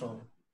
Also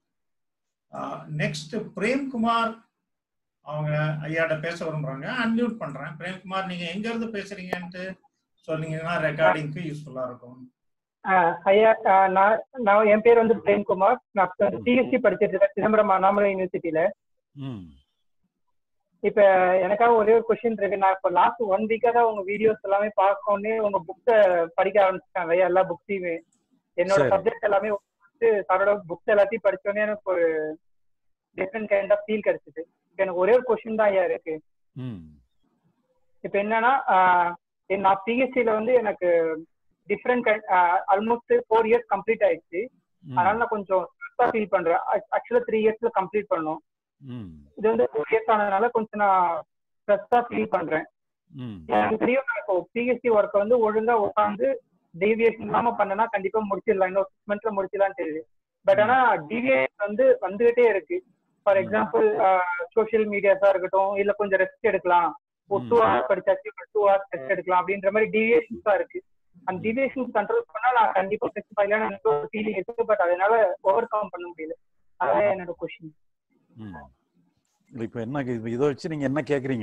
next Premkumar அவங்க ஐயாட்ட பேச விரும்புறாங்க அன்மியூட் பண்றேன் பிரேம்குமார் நீங்க எங்க இருந்து பேசுறீங்கன்ட்டு சொன்னீங்கன்னா ரெக்கார்டிங்க்கு யூஸ்ஃபுல்லா இருக்கும் ஆஹ் ஐயா ஆஹ் நான் நான் என் பேர் வந்து பிரேம்குமார் நான் பிஎஸ்சி படிச்சிட்டு இருக்கேன் சிதம்பரம் அண்ணாமலை யூனிவர்சிட்டியில ம் இப்ப எனக்காக ஒரே ஒரு கொஸ்டின் இருக்கு நான் இப்போ லாஸ்ட் ஒன் வீக்கா தான் உங்க வீடியோஸ் எல்லாமே பார்க்கணுன்னே உங்க புக்ஸ படிக்க ஆரம்பிச்சிட்டாங்க ஐயா எல்லா புக்ஸையுமே என்னோட சரி. சப்ஜெக்ட் எல்லாமே வந்து சாரோட புக்ஸ் எல்லாத்தையும் படிச்சோன்னே எனக்கு ஒரு டிஃப்ரெண்ட் கைண்ட் ஆஃப் ஃபீல் கிடைச்சிது இப்ப எனக்கு ஒரே ஒரு கொஸ்டின் தான் ஐயா இருக்கு ம் இப்ப என்னன்னா ஆஹ் என் நான் பிஎஸ்சியில வந்து எனக்கு different almost four years complete ஆயிடுச்சு ம், அதனால நான் கொஞ்சம் ஃபீல் பண்றேன் ஆக்சுவலா த்ரீ இயர்ஸ்ல கம்ப்ளீட் பண்ணணும் ம் இது வந்து டூ இயர்ஸ் ஆனதுனால கொஞ்சம் நான் ஸ்ட்ரெஸ்ஸா ஃபீல் பண்றேன் ம் எனக்கு தெரியும் நான் இப்போ பிஎஸ்சி ஒர்க்கை வந்து ஒழுங்கா உட்காந்து டீவியேஷன் இல்லாம பண்ணனா கண்டிப்பா முடிச்சிடலாம் இன்னும் சிக்ஸ் மந்த்ஸ்ல முடிச்சிடலாம் தெரியுது பட் ஆனா டீவியேஷன் வந்து வந்துகிட்டே இருக்கு ஃபார் எக்ஸாம்பிள் சோஷியல் மீடியாஸா இருக்கட்டும் இல்ல கொஞ்சம் ரெஸ்ட் எடுக்கலாம் ஒரு டூ ம். ஹவர்ஸ் படிச்சாச்சு டூ ஹவர்ஸ் ரெஸ்ட் எடுக்கலாம் அப்படின்ற மாதிரி டீவியேஷன்ஸ் தான் இருக்கு அந்த டீவியேஷன் கண்ட்ரோல் பண்ணா நான் கண்டிப்பா ஃபிக்ஸ் பண்ணலாம் எனக்கு ஒரு ஃபீலிங் இருக்கு பட் அதனால ஓவர் கம் பண்ண முடியல அதான் என்னோட கொஸ்டின் ம் இல்ல, இப்ப என்ன இது- இதை வச்சு நீங்க என்ன கேக்குறீங்க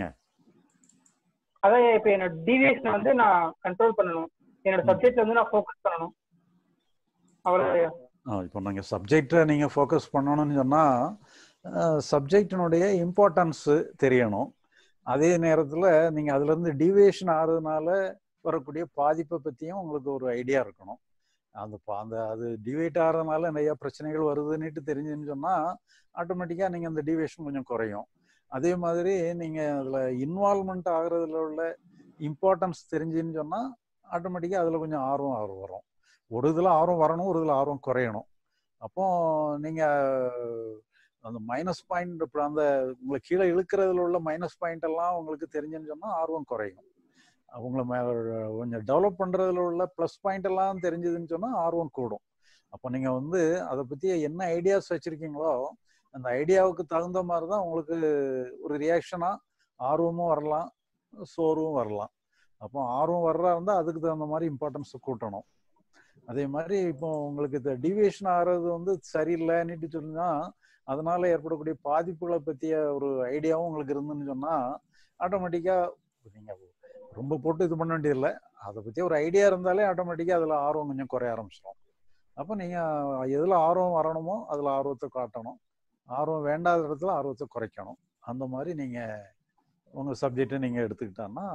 அதான் இப்ப என்னோட டீவியேஷன் வந்து நான் கண்ட்ரோல் பண்ணணும் என்னோட ம். சப்ஜெக்ட்ல வந்து நான் ஃபோக்கஸ் பண்ணணும் அவ்வளவுதான் ஆ, இப்போ நீங்க சப்ஜெக்டை நீங்க ஃபோக்கஸ் பண்ணணும்னு சொன்னா சப்ஜெக்டினுடைய இம்பார்ட்டன்ஸ் தெரியணும் அதே நேரத்துல நீங்க அதுல இருந்து டிவியேஷன் ஆகிறதுனால வரக்கூடிய பாதிப்பை பத்தியும் உங்களுக்கு ஒரு ஐடியா இருக்கணும் அந்த பா- அந்த அது டிவேட் ஆகிறதுனால நிறைய பிரச்சனைகள் வருதுன்னுட்டு தெரிஞ்சுன்னு சொன்னா ஆட்டோமேட்டிக்கா நீங்க அந்த டிவியேஷன் கொஞ்சம் குறையும் அதே மாதிரி நீங்க அதுல இன்வால்மெண்ட் ஆகுறதுல உள்ள இம்பார்ட்டன்ஸ் தெரிஞ்சுன்னு சொன்னா ஆட்டோமேட்டிக்கா அதுல கொஞ்சம் ஆர்வம் ஆர்வம் வரும் ஒரு இதுல ஆர்வம் வரணும் ஒரு இதுல ஆர்வம் குறையணும் அப்போ நீங்க அந்த மைனஸ் பாயிண்ட் அந்த உங்களை கீழே இழுக்கிறதுல உள்ள மைனஸ் பாயிண்ட் எல்லாம் உங்களுக்கு தெரிஞ்சுன்னு சொன்னா ஆர்வம் குறையும் அவங்கள மே- கொஞ்சம் டெவலப் பண்றதுல உள்ள ப்ளஸ் பாயிண்ட் எல்லாம் தெரிஞ்சதுன்னு சொன்னா ஆர்வம் கூடும் அப்போ நீங்க வந்து அதை பத்தி என்ன ஐடியாஸ் வச்சிருக்கீங்களோ அந்த ஐடியாவுக்கு தகுந்த மாதிரி தான் உங்களுக்கு ஒரு ரியாக்ஷனா ஆர்வமும் வரலாம் சோர்வும் வரலாம் அப்போ ஆர்வம் வர்றா இருந்தா அதுக்கு தகுந்த மாதிரி இம்பார்ட்டன்ஸ் கூட்டணும் அதே மாதிரி இப்போ உங்களுக்கு இந்த டிவியேஷன் ஆகிறது வந்து சரியில்லைன்னுட்டு சொன்னா அதனால ஏற்படக்கூடிய பாதிப்புகளை பத்திய ஒரு ஐடியாவும் உங்களுக்கு இருந்துன்னு சொன்னா ஆட்டோமேட்டிக்கா நீங்க ரொம்ப போட்டு இது பண்ண வேண்டியதில்லை அதை பத்தி ஒரு ஐடியா இருந்தாலே ஆட்டோமேட்டிக்கா அதுல ஆர்வம் கொஞ்சம் குறைய ஆரம்பிச்சிடும் அப்போ நீங்க எதுல ஆர்வம் வரணுமோ அதுல ஆர்வத்தை காட்டணும் ஆர்வம் வேண்டாத இடத்துல ஆர்வத்தை குறைக்கணும் அந்த மாதிரி நீங்க உங்க சப்ஜெக்டை நீங்க எடுத்துக்கிட்டான்னா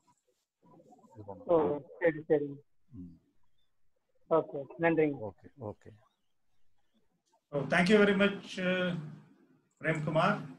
இது ஓ பண்ணணும் சரி சரி ம் ஓகே நன்றிங்க okay okay thank you very much Premkumar